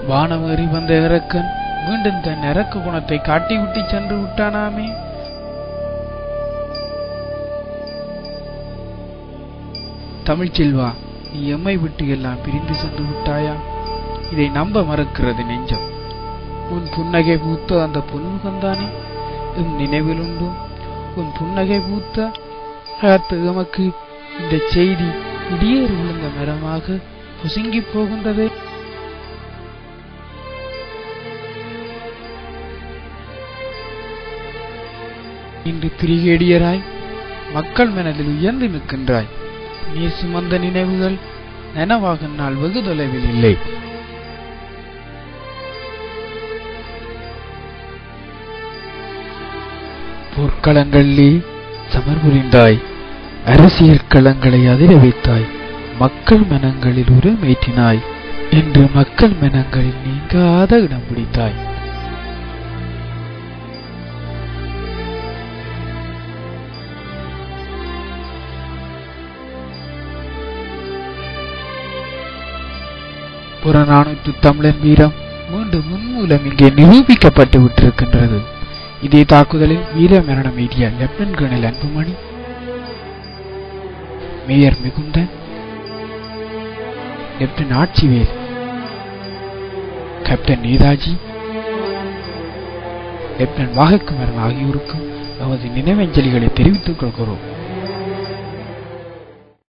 வானமேறி வந்த இறக்கன் மீண்டும் தன் இறக்க குணத்தை காட்டிவிட்டு சென்று விட்டானாமே தமிழ்ச்செல்வா நீ எம்மை விட்டு எல்லாம் பிரிந்து சென்று விட்டாயா இதை நம்ப மறுக்கிறது நெஞ்சம் உன் புன்னகை பூத்த அந்த பொன்முகம்தானே எம் நினைவில் உண்டு உன் புன்னகை பூத்த காத்து எமக்கு இந்த செய்தி இடியேறு விழுந்த மரமாக பொசுங்கி போகின்றதே இன்று பிரிகேடியராய் மக்கள் மனதில் உயர்ந்து நிற்கின்றாய் நீ சுமந்த நினைவுகள் நனவாகும் நாள் வெகு தொலைவில் இல்லை போர்க்களங்களிலே சமர் புரிந்தாய் அரசியல் களங்களை அதிர வைத்தாய் மக்கள் மனங்களில் உரமேற்றினாய் இன்று மக்கள் மனங்களில் நீங்காத இடம் பிடித்தாய் புறநானூற்று தமிழன் வீரம் மீண்டும் முன்மூலம் இங்கே நிரூபிக்கப்பட்டு விட்டிருக்கின்றது இதே தாக்குதலில் வீர மரணம் எய்திய lieutenant colonel Anbumani major Migunthan lieutenant Aatchivel captain Netaji lieutenant Vagakumaran ஆகியோருக்கும் நமது நினைவஞ்சலிகளை தெரிவித்துக் கொள்கிறோம்